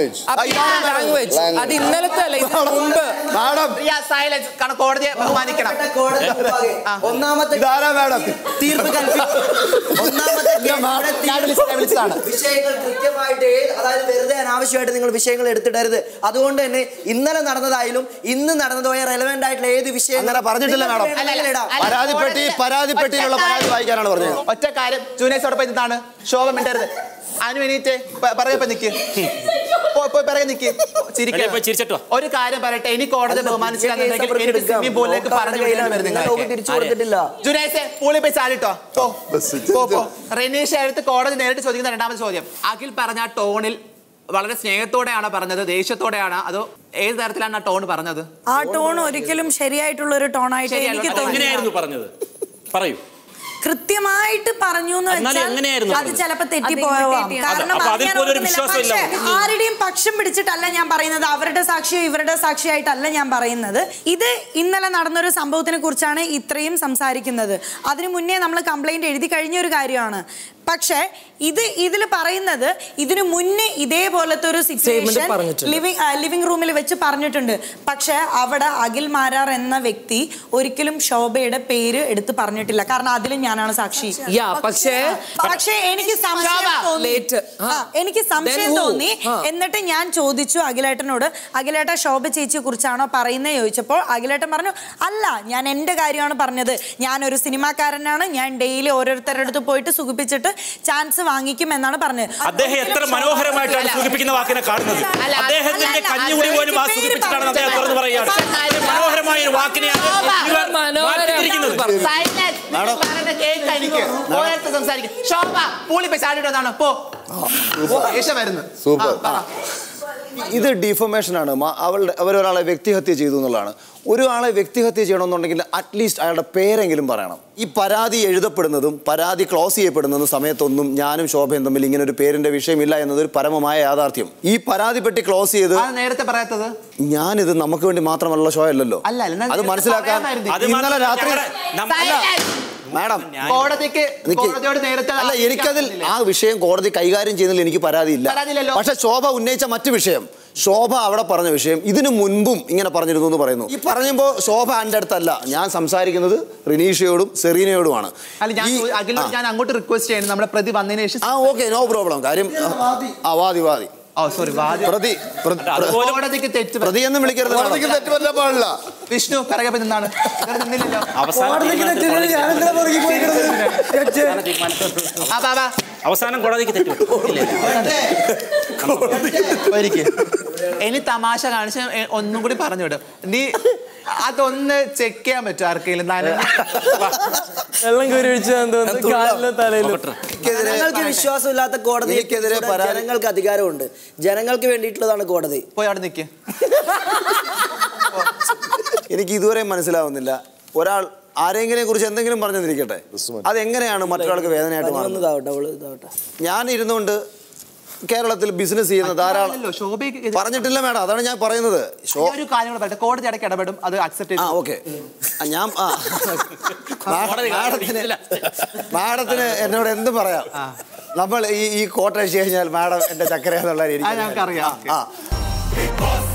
Language language അത് ഇന്നലത്തെ അല്ല ഇതിന് മുമ്പ് മാഡം സൈലൻസ് കാരണം കോടതിയെ ബഹുമാനിക്കണം കോടതി മുമ്പാകെ ഒന്നാമത്തെ ഇതാരാ മാഡം തീർപ്പ് കൽപ്പിക്കും ഒന്നാമത്തെ ഞാൻ വിളിച്ച- ഞാൻ വിളിച്ചതാണ് വിഷയങ്ങൾ കൃത്യമായിട്ട് ഏത് അതായത് വെറുതെ അനാവശ്യമായിട്ട് നിങ്ങൾ വിഷയങ്ങൾ എടുത്തിടരുത് അതുകൊണ്ട് തന്നെ ഇന്നലെ നടന്നതായാലും ഇന്ന് നടന്നതായ റെലവെന്റ് ആയിട്ടുള്ള ഏത് വിഷയം അങ്ങനെ പറഞ്ഞിട്ടില്ല മാഡം. അല്ല, അല്ല, ഇടാം. അല്ല, പരാതിപ്പെട്ടി കോടതി- പരാതിപ്പെട്ടിയിലുള്ള പരാതി വായിക്കാനാണ് പറഞ്ഞത് ഒറ്റ കാര്യം ജൂനിയേഴ്സോടൊപ്പം എന്താണ് ശോഭ മിണ്ടരുത് അനു എണീറ്റേ പറയപ്പോ നിക്ക് പോ- പോയി പറയാൻ നിക്ക് വെളിയിൽ പോയി ചിരിച്ചിട്ട് വാ. ഒരു കാര്യം പറയട്ടെ ഇനി കോടതി ബഹുമാനിച്ചില്ലാന്നുണ്ടെങ്കിൽ എനിക്ക് സ്വിമ്മിംഗ് പൂളിലേക്ക് പറഞ്ഞു വിടേണ്ടി വരും നിങ്ങൾ നിങ്ങൾക്ക് തിരിച്ചു കൊടുത്തിട്ടില്ല ജുനൈസെ പൂളിൽ പോയി ചാടിട്ടോ പോ ബസ് പോ, പോ. റെനീഷ എടുത്ത് കോടതി നേരിട്ട് ചോദിക്കുന്ന രണ്ടാമത്തെ ചോദ്യം അഖിൽ പറഞ്ഞ ആ ടോണിൽ വളരെ സ്നേഹത്തോടെയാണ് പറഞ്ഞത് ദേഷ്യത്തോടെയാണ് അതോ ഏത് തരത്തിലാണ് ആ ടോൺ പറഞ്ഞത് ആ ടോൺ ഒരിക്കലും ശരിയായിട്ടുള്ള ഒരു ടോണായിട്ട് ശരിയല്ല. എനിക്ക് അത് തോന്നുന്നില്ല എങ്ങനെയായിരുന്നു പറഞ്ഞത് പറയൂ കൃത്യമായിട്ട് പറഞ്ഞു എന്ന് എന്നാലും വെച്ചാൽ എങ്ങനെയായിരുന്നു അത് പറഞ്ഞത്? ചിലപ്പോ അത് തെറ്റിപ്പോവാം imitate ചെയ്യാം. കാരണം അപ്പൊ അത് അതിൽ ഞാൻ പോലും ഒരു ഓർക്കുന്നില്ല. വിശ്വാസമില്ല പക്ഷേ ആരുടെയും പക്ഷം പിടിച്ചിട്ടല്ല ഞാൻ പറയുന്നത് അവരുടെ സാക്ഷിയോ ഇവരുടെ സാക്ഷിയായിട്ടല്ല ഞാൻ പറയുന്നത് ഇത് ഇന്നലെ നടന്നൊരു സംഭവത്തിനെ കുറിച്ചാണ് ഇത്രയും സംസാരിക്കുന്നത് അതിനു മുന്നേ നമ്മൾ കംപ്ലൈന്റ് എഴുതി കഴിഞ്ഞ ഒരു കാര്യമാണ് പക്ഷേ ഇത് ഇതിൽ പറയുന്നത് ഇതിനു മുന്നേ ഇതേപോലത്തെ ഒരു സിറ്റുവേഷൻ പറഞ്ഞിട്ടുണ്ട്. ലിവിംഗ് ലിവിംഗ് റൂമിൽ വെച്ച് പറഞ്ഞിട്ടുണ്ട് പക്ഷേ അവിടെ അഖിൽ മാരാർ എന്ന വ്യക്തി ഒരിക്കലും ശോഭയുടെ പേര് എടുത്ത് പറഞ്ഞിട്ടില്ല കാരണം അതിലും ഞാനാണ് സാക്ഷി യാ പക്ഷേ പക്ഷേ എനിക്ക് സംശയം തോന്നി Later. ആ. ആ, എനിക്ക് സംശയം Then who? തോന്നി ആ. എന്നിട്ട് ഞാൻ ചോദിച്ചു അഖിലേട്ടനോട് അഖിലേട്ട ശോഭ ചേച്ചിയെ കുറിച്ചാണോ പറയുന്നത് ചോദിച്ചപ്പോൾ അഖിലേട്ടൻ പറഞ്ഞു അല്ല ഞാൻ എൻ്റെ കാര്യമാണ് പറഞ്ഞത് ഞാനൊരു സിനിമാക്കാരനാണ് ഞാൻ ഡെയിലി ഓരോരുത്തരുടെ അടുത്ത് പോയിട്ട് സുഖിപ്പിച്ചിട്ട് ചാൻസ് വാങ്ങിക്കും എന്നാണ് പറഞ്ഞത് അദ്ദേഹം എത്ര മനോഹരമായിട്ടാണ് സൂചിപ്പിക്കുന്ന വാക്കിനെ കാണുന്നത് അല്ല, അദ്ദേഹത്തിന്റെ അല്ല, കഞ്ഞുകുടി പോലും ആ പേര് സൂചിപ്പിച്ചിട്ടാണ് അദ്ദേഹം പറഞ്ഞത്. തുറന്നു പറയുകയാണ് ഒരു മനോഹരമായ ഒരു വാക്കിനെയാണ് ഇവർ മാറ്റിത്തിരിക്കുന്നത് Silence. നിങ്ങൾ പറയുന്നത് കേൾക്കാം എനിക്ക്. ഓരോരുത്തർ സംസാരിക്കും. ശോഭ പൂളി പോയി ചാടിയിട്ട് വന്നതാണ്. പോ ദേഷ്യം വരുന്നു സൂപ്പർ. ആ, പറ. ഇത് ഡിഫോമേഷൻ ആണ് മ- അവളുടെ അവരൊരാളെ വ്യക്തിഹത്യ ചെയ്തു എന്നുള്ളതാണ് ഒരാളെ വ്യക്തിഹത്യ ചെയ്യണമെന്നുണ്ടെങ്കിൽ അറ്റ്ലീസ്റ്റ് അയാളുടെ പേരെങ്കിലും പറയണം ഈ പരാതി എഴുതപ്പെടുന്നതും പരാതി ക്ലോസ് ചെയ്യപ്പെടുന്നതും സമയത്തൊന്നും ഞാനും ശോഭയും തമ്മിൽ ഇങ്ങനെ ഒരു പേരിന്റെ വിഷയമില്ല എന്നതൊരു പരമമായ യാഥാർത്ഥ്യം ഈ പരാതി പെട്ടി ക്ലോസ് ചെയ്ത് അത് നേരത്തെ പറയാത്തത് ഞാനിത് നമുക്ക് വേണ്ടി മാത്രമുള്ള ഷോ അല്ലല്ലോ അല്ല, അല്ല, എന്നാ അത് നേരത്തെ മനസ്സിലാക്കാൻ പറയാമായിരുന്നു. അത് ഇന്നലെ മാത്രമല്ല, രാത്രി ഞങ്ങളുടെ- നമ്മ- അല്ല, മാഡം കോടതിക്ക് നിക്ക്. കോടതിയോട് നേരത്തെ അല്ല എനിക്കതിൽ ആ വിഷയം കോടതി കൈകാര്യം ചെയ്യുന്നതിൽ എനിക്ക് പരാതിയില്ല പരാതിയില്ലല്ലോ. പക്ഷെ ശോഭ ഉന്നയിച്ച മറ്റു വിഷയം ശോഭ അവിടെ പറഞ്ഞ വിഷയം ഇതിനു മുൻപും ഇങ്ങനെ പറഞ്ഞിരുന്നു എന്ന് പറയുന്നു ഈ പറയുമ്പോൾ ശോഭ എൻ്റെ അടുത്തല്ല ഞാൻ സംസാരിക്കുന്നത് റിനീഷയോടും സെറീനയോടുമാണ് അല്ല ഞാൻ ഈ- ചോ- അഖിലിനോട് ആ. ഞാൻ അങ്ങോട്ട് റിക്വസ്റ്റ് ചെയ്യുന്നു നമ്മുടെ പ്രതി വന്നതിന് ശേഷം ആ ഓക്കെ നോ പ്രോബ്ലം കാര്യം ആ വാദി വാദി ഓ സോറി വാദ്യ പ്രതി പ്ര- പ്ര- കോടതിക്ക് തെറ്റ് പ്രതി എന്ന് വിളിക്കരുത് മാഡം. പാടില്ല വിഷ്ണു പിറകെ പോയി നിന്നാണ് ഇവർ നിന്നില്ലല്ലോ അവസാന തീരുമാനത്തിൽ കോടതിക്ക് അവസാന തീരുമാനത്തിൽ ആ ബാബാ അവസാനം കോടതിക്ക് തെറ്റു ഒരിക്കൽ ഇനി തമാശ കാണിച്ച എ- ഒന്നും കൂടി പറഞ്ഞു വിടും നീ അതൊന്ന് ചെക്ക് ചെയ്യാൻ പറ്റും ആർക്കെങ്കിലും നനഞ്ഞ- വെള്ളം കോരി ഒഴിച്ചാൽ തോന്നുന്നു കാലിലും തലയിലും എനിക്കെതിരെ- ജനങ്ങൾക്ക് വിശ്വാസമില്ലാത്ത കോടതി എനിക്കെതിരെ പരാതി- ജനങ്ങൾക്ക് അധികാരമുണ്ട് ജനങ്ങൾക്ക് വേണ്ടിയിട്ടുള്ളതാണ് കോടതി പോയി അവിടെ നിൽക്കുക എനിക്ക് ഇതുവരെ മനസ്സിലാവുന്നില്ല ഒരാൾ ആരെങ്കിലും കുറിച്ച് എന്തെങ്കിലും പറഞ്ഞെന്നിരിക്കട്ടെ അതെങ്ങനെയാണ് മറ്റൊരാൾക്ക് വേദനയായിട്ട് മാറുന്നത് ഇതാവട്ടെ അവള് ഇതാവട്ടെ ഞാൻ ഇരുന്നുകൊണ്ട് കേരളത്തിൽ ബിസിനസ് ചെയ്യുന്ന ധാരാളം അല്ലല്ലോ, ശോഭയ്ക്ക് ഇത് പറഞ്ഞിട്ടില്ല മേഡം അതാണ് ഞാൻ പറയുന്നത് ഷോ ഞാൻ ഒരു കാര്യം കൂടെ പറയട്ടെ കോടതി ഇടയ്ക്ക് ഇടപെടും അത് അക്സെപ്റ്റ് ആ ചെയ്തു ഓക്കെ ഞാൻ ആ മാഡത്തിന് മാഡത്തിന് എന്നോട് എന്ത് പറയാം നമ്മൾ ഈ ഈ കോട്ട അടിച്ചു കഴിഞ്ഞാൽ മാഡം എന്റെ ചക്കര എന്നുള്ള അത് ഞങ്ങൾക്കറിയാം. ആ